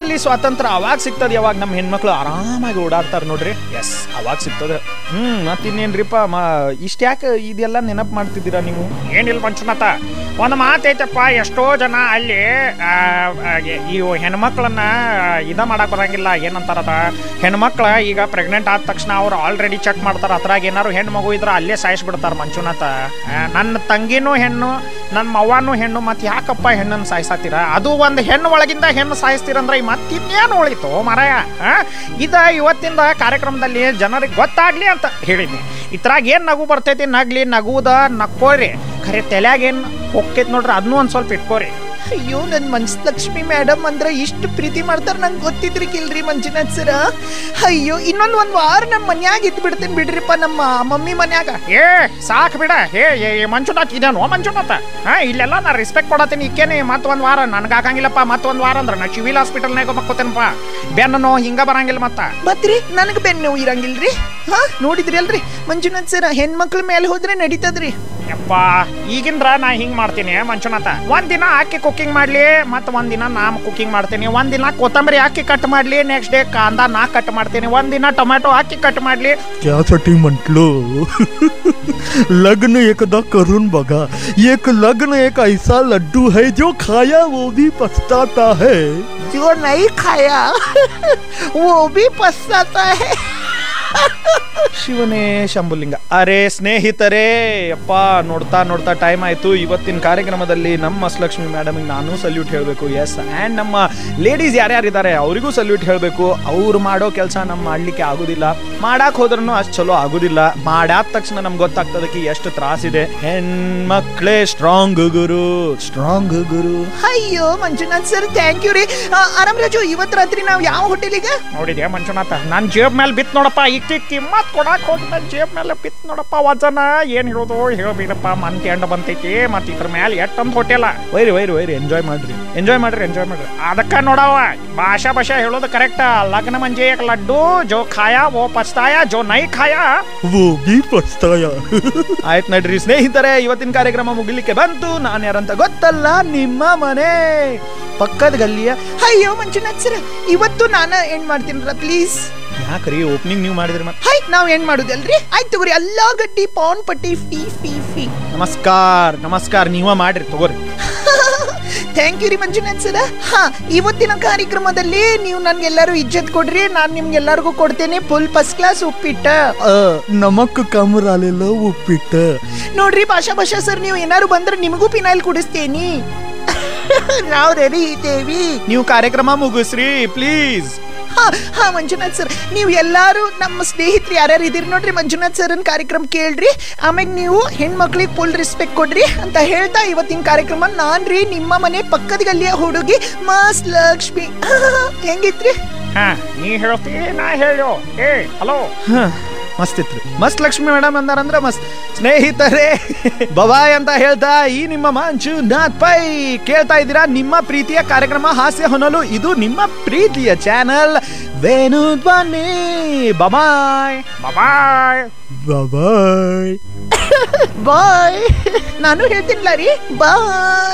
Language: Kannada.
ಜೀವನದಲ್ಲಿ ಸ್ವಾತಂತ್ರ್ಯ ಅವಾಗ ಸಿಗ್ತದೆ ಯಾವಾಗ ನಮ್ಮ ಹೆಣ್ಮಕ್ಳು ಆರಾಮಾಗಿ ಓಡಾಡ್ತಾರೆ ನೋಡ್ರಿ ಎಸ್ ಅವಾಗ ಸಿಗ್ತದೆ ಹ್ಮ್ ಮತ್ತಿನ್ನೇನ್ರಿಪ್ಪ ಮ ಇಷ್ಟ್ಯಾಕೆ ಇದೆಲ್ಲ ನೆನಪು ಮಾಡ್ತಿದ್ದೀರಾ ನೀವು ಏನಿಲ್ಲ ಮಂಜುನಾಥ ಒಂದು ಮಾತೈತಪ್ಪ ಎಷ್ಟೋ ಜನ ಅಲ್ಲಿ ಆ, ಆ, ಇವು ಹೆಣ್ಮಕ್ಳನ್ನ ಇದ ಮಾಡಕ್ ಬರಂಗಿಲ್ಲ ಏನಂತಾರದ ಹೆಣ್ಮಕ್ಳ ಈಗ ಪ್ರೆಗ್ನೆಂಟ್ ಆದ ತಕ್ಷಣ ಅವ್ರು ಆಲ್ರೆಡಿ ಚೆಕ್ ಮಾಡ್ತಾರ ಅದ್ರಾಗ ಏನಾರು ಹೆಣ್ಣು ಮಗು ಇದ್ರೆ ಅಲ್ಲೇ ಸಾಯಿಸ್ಬಿಡ್ತಾರ ಮಂಜುನಾಥ ಆ, ನನ್ನ ತಂಗಿನೂ ಹೆಣ್ಣು ನನ್ನ ಮವ್ವನೂ ಹೆಣ್ಣು ಮತ್ತೆ ಯಾಕಪ್ಪ ಹೆಣ್ಣನ್ನು ಸಾಯಿಸತ್ತೀರ ಅದು ಒಂದು ಹೆಣ್ಣು ಒಳಗಿಂದ ಹೆಣ್ಣು ಸಾಯಿಸ್ತೀರಂದ್ರೆ ಈ ಮತ್ತಿನ್ನೇನು ಉಳಿತು ಮರಯ ಇದ ಇವತ್ತಿಂದ ಕಾರ್ಯಕ್ರಮದಲ್ಲಿ ಜನರಿಗೆ ಗೊತ್ತಾಗ್ಲಿ ಅಂತ ಹೇಳಿದ್ನಿ ಇದ್ರಾಗ ಏನು ನಗು ಬರ್ತೈತಿ ನಗ್ಲಿ ನಗುವುದ ನಕ್ಕೋರಿ ಖರೆ ತಲ್ಯಾಗ ಏನು ಹೊಕ್ಕೈತಿ ನೋಡ್ರಿ ಅದನ್ನೂ ಒಂದು ಸ್ವಲ್ಪ ಇಟ್ಕೋರಿ ಅಯ್ಯೋ ನನ್ನ ಮನ್ಸಲಕ್ಷ್ಮಿ ಮೇಡಮ್ ಅಂದ್ರೆ ಇಷ್ಟು ಪ್ರೀತಿ ಮಾಡ್ತಾರ ನಂಗೆ ಗೊತ್ತಿದ್ರಿಕಿಲ್ರಿ ಮಂಜುನಾಥ್ ಸರ ಅಯ್ಯೋ ಇನ್ನೊಂದು ಒಂದು ವಾರ ನಮ್ಮ ಮನ್ಯಾಗ ಇದ್ದು ಬಿಡ್ತೀನಿ ಬಿಡ್ರಿಪ್ಪ ನಮ್ಮ ಮಮ್ಮಿ ಮನ್ಯಾಗ ಏ ಸಾಕು ಬಿಡ ಏ ಏ ಏ, ಮಂಜುನಾಥ್ ಇದೇನೋ ಮಂಜುನಾಥ ಹಾ ಇಲ್ಲೆಲ್ಲ ನಾ ರೆಸ್ಪೆಕ್ಟ್ ಕೊಡತ್ತೀನಿ ಈಕೇನೆ ಮತ್ತೊಂದು ವಾರ ನನಗೆ ಆಗಂಗಿಲ್ಲಪ್ಪ ಮತ್ತೊಂದು ವಾರ ಅಂದ್ರೆ ನಾ ಸಿವಿಲ್ ಹಾಸ್ಪಿಟಲ್ನಾಗ ಮಕ್ಕೋತೇನಪ್ಪ ಬೆನ್ನು ಹಿಂಗ ಬರಂಗಿಲ್ಲ ಮತ್ತ ಮತ್ರಿ ನನಗೆ ಬೆನ್ನು ನೋವು ಇರಂಗಿಲ್ರಿ ಹಾ ನೋಡಿದ್ರಿ ಅಲ್ರಿ ಮಂಜುನಾಥ್ ಸರ ಹೆಣ್ಮಕ್ಳ ಮೇಲೆ ಹೋದ್ರೆ ನಡೀತದ್ರಿ ಯಪ್ಪ ಈಗಿಂದ್ರ ನಾ ಹಿಂಗ್ ಮಾಡ್ತೀನಿ ಮಂಜುನಾಥ ಒಂದಿನ ಅಕ್ಕಿ ಕುಕಿಂಗ್ ಮಾಡ್ಲಿ ಮತ್ತೆ ಒಂದಿನ ನಾ ಕುಕಿಂಗ್ ಮಾಡ್ತೀನಿ ಒಂದಿನ ಕೊತ್ತಂಬರಿ ಅಕ್ಕಿ ಕಟ್ ಮಾಡ್ಲಿ ನೆಕ್ಸ್ಟ್ ಡೇ ಕಾಂದ ನಾ ಕಟ್ ಮಾಡ್ತೀನಿ ಒಂದಿನ ಟೊಮ್ಯಾಟೊ ಅಕ್ಕಿ ಕಟ್ ಮಾಡ್ಲಿ त्यासाठी म्हटलो लग्न एकदा करून बघा एक लग्न एक ऐसा लड्डू है जो खाया वो भी पछताता है जो नहीं खाया वो भी पछताता है ಶಿವನೇ ಶಂಭುಲಿಂಗ ಅರೆ ಸ್ನೇಹಿತರೆ ಅಪ್ಪ ನೋಡ್ತಾ ನೋಡ್ತಾ ಟೈಮ್ ಆಯ್ತು ಇವತ್ತಿನ ಕಾರ್ಯಕ್ರಮದಲ್ಲಿ ನಮ್ಮ ಮಸ್ಲಕ್ಷ್ಮಿ ಮೇಡಮ್ ನಾನು ಸಲ್ಯೂಟ್ ಹೇಳಬೇಕು ಎಸ್ ಆ್ಯಂಡ್ ನಮ್ಮ ಲೇಡೀಸ್ ಯಾರ್ಯಾರಿದ್ದಾರೆ ಅವರಿಗೂ ಸಲ್ಯೂಟ್ ಹೇಳಬೇಕು ಅವ್ರು ಮಾಡೋ ಕೆಲಸ ನಮ್ ಮಾಡ್ಲಿಕ್ಕೆ ಆಗುದಿಲ್ಲ ಮಾಡಾಕ್ ಹೋದ್ರೂ ಅಷ್ಟು ಚಲೋ ಆಗುದಿಲ್ಲ ಮಾಡಾದ ತಕ್ಷಣ ನಮ್ಗೆ ಗೊತ್ತಾಗ್ತದಕ್ಕೆ ಎಷ್ಟು ತ್ರಾಸಿದೆ ಹೆಣ್ಮಕ್ಳೇ ಸ್ಟ್ರಾಂಗ್ ಗುರು ಸ್ಟ್ರಾಂಗ್ ಗುರು ಅಯ್ಯೋ ಮಂಜುನಾಥ್ ಸರ್ ಥ್ಯಾಂಕ್ ಯು ರೀ ಆರಾಮ್ ರಾಜು ಇವತ್ತು ರಾತ್ರಿ ನಾವು ಯಾವ ಹೋಟೆಲಿಗೆ ನೋಡಿದ್ಯಾ ಮಂಜುನಾಥ ನನ್ನ ಜೇಬ್ ಮೇಲೆ ಬಿತ್ ನೋಡಪ್ಪ ಇಕ್ಕಿ ಕಿಮ್ಮತ್ ಕೊಡಾಕ್ ಹೋಗಿ ನನ್ನ ಜೇಬ್ ಮೇಲೆ ಬಿತ್ ನೋಡಪ್ಪ ವಜನ ಏನ್ ಹೇಳೋದು ಹೇಳ್ಬೇಕಪ್ಪ ಮಂತ್ ಎಂಡ್ ಬಂತೈತಿ ಮತ್ ಇದ್ರ ಮೇಲೆ ಎಷ್ಟೊಂದು ಹೋಟೆಲ ವೈರಿ ವೈರಿ ವೈರಿ ಎಂಜಾಯ್ ಮಾಡ್ರಿ ಎಂಜಾಯ್ ಮಾಡ್ರಿ ಎಂಜಾಯ್ ಮಾಡ್ರಿ ಅದಕ್ಕ ನೋಡವ ಭಾಷಾ ಭಾಷಾ ಹೇಳೋದು ಕರೆಕ್ಟ್ ಲಗ್ನ ಮಂಜೆ ಏಕ್ ಲಡ್ಡು ಜೋ ಖಾಯಾ ಓ ಪಚ್ತಾಯ ಜೋ ನೈ ಖಾಯಾ वो भी पछताया ಆಯ್ತು ನಡ್ರಿ ಸ್ನೇಹಿತರೆ ಇವತ್ತಿನ ಕಾರ್ಯಕ್ರಮ ಮುಗಿಲಿಕ್ಕೆ ಬಂತು ನಾನು ಯಾರಂತ ಗೊತ್ತಲ್ಲ ನಿಮ್ಮ ಮನೆ ಪಕ್ಕದ ಗಲ್ಲಿಯ ಅಯ್ಯೋ ಮಂಜುನಾಥ್ ಸರ್ ಇವತ್ತು ನಾನು ಏನ್ ಮಾಡ್ತೀನರ ಪ್ಲೀಸ್ ಯಾಕ್ರಿ ಓಪನಿಂಗ್ ನೀವು ಮಾಡಿದ್ರಿ ಮತ್ತೆ ಹೈ ನಾವ್ ಏನ್ ಮಾಡುದಲ್ರಿ ಆಯ್ತು ತಗೋರಿ ಎಲ್ಲಾ ಗಡ್ಡಿ ಪಾನ್ ಪಟ್ಟಿ ಫಿ ಫಿ ಫಿ ನಮಸ್ಕಾರ ನಮಸ್ಕಾರ ನೀವ ಮಾಡ್ರಿ ತಗೋರಿ ಥ್ಯಾಂಕ್ ಯು ರೀ ಮಂಜುನಾಥ್ ಸರ ಹಾ ಇವತ್ತಿನ ಕಾರ್ಯಕ್ರಮದಲ್ಲಿ ನೀವು ನನ್ಗೆಲ್ಲರೂ ಇಜ್ಜತ್ ಕೊಡ್ರಿ ನಾನು ನಿಮ್ಗೆಲ್ಲರಿಗೂ ಕೊಡ್ತೇನೆ ಫುಲ್ ಫಸ್ಟ್ ಕ್ಲಾಸ್ ಉಪ್ಪಿಟ್ಟ अ, नमक कम राहिलेलं उपीट ನೋಡ್ರಿ ಭಾಷಾ ಭಾಷಾ ಸರ್ ನೀವು ಏನಾರು ಬಂದ್ರೆ ನಿಮಗೂ ಪಿನಾಯಿಲ್ ಕುಡಿಸ್ತೇನಿ ನಾವು ರೆಡಿ ಇದ್ದೇವಿ ನೀವು ಕಾರ್ಯಕ್ರಮ ಮುಗಿಸ್ರಿ ಪ್ಲೀಸ್ ಹಾ ಹಾ ಮಂಜುನಾಥ್ ಸರ್ ನೀವು ಎಲ್ಲಾರು ನಮ್ಮ ಸ್ನೇಹಿತರು ಯಾರ್ಯಾರು ಇದೀರಿ ನೋಡ್ರಿ ಮಂಜುನಾಥ್ ಸರ್ನ ಕಾರ್ಯಕ್ರಮ ಕೇಳ್ರಿ ಆಮ್ಯಾಗ ನೀವು ಹೆಣ್ಮಕ್ಳಿಗೆ ಫುಲ್ ರೆಸ್ಪೆಕ್ಟ್ ಕೊಡ್ರಿ ಅಂತ ಹೇಳ್ತಾ ಇವತ್ತಿನ ಕಾರ್ಯಕ್ರಮ ನಾನ್ ರೀ ನಿಮ್ಮ ಮನೆ ಪಕ್ಕದ ಗಲ್ಲಿಯ ಹುಡುಗಿ ಮಾಸ್ ಲಕ್ಷ್ಮಿ ಹೆಂಗಿತ್ರಿ ಹಾ ನೀ ಹೇಳ್ತಿ ನಾ ಹೇಳೋ ಏ ಹಲೋ ಮಸ್ತ್ ಇತ್ರಿ ಮಸ್ತ್ ಲಕ್ಷ್ಮಿ ಮೇಡಮ್ ಅಂದಾರಂದ್ರ ಮಸ್ತ್ ಸ್ನೇಹಿತರೆ ಬಬಾಯ್ ಅಂತ ಹೇಳ್ತಾ ಈ ನಿಮ್ಮ ಮಂಜುನಾಥ್ ಪೈ ಕೇಳ್ತಾ ಇದ್ದೀರಾ ನಿಮ್ಮ ಪ್ರೀತಿಯ ಕಾರ್ಯಕ್ರಮ ಹಾಸ್ಯ ಹೊನಲು ಇದು ನಿಮ್ಮ ಪ್ರೀತಿಯ ಚಾನಲ್ ವೇಣು ಧ್ವನಿ ಬಬಾಯ್ ಬಾಯ್ बाय ಬಾಯ್ ನಾನು ಹೇಳ್ತೀನಿಲ್ಲ ರೀ ಬಾಯ್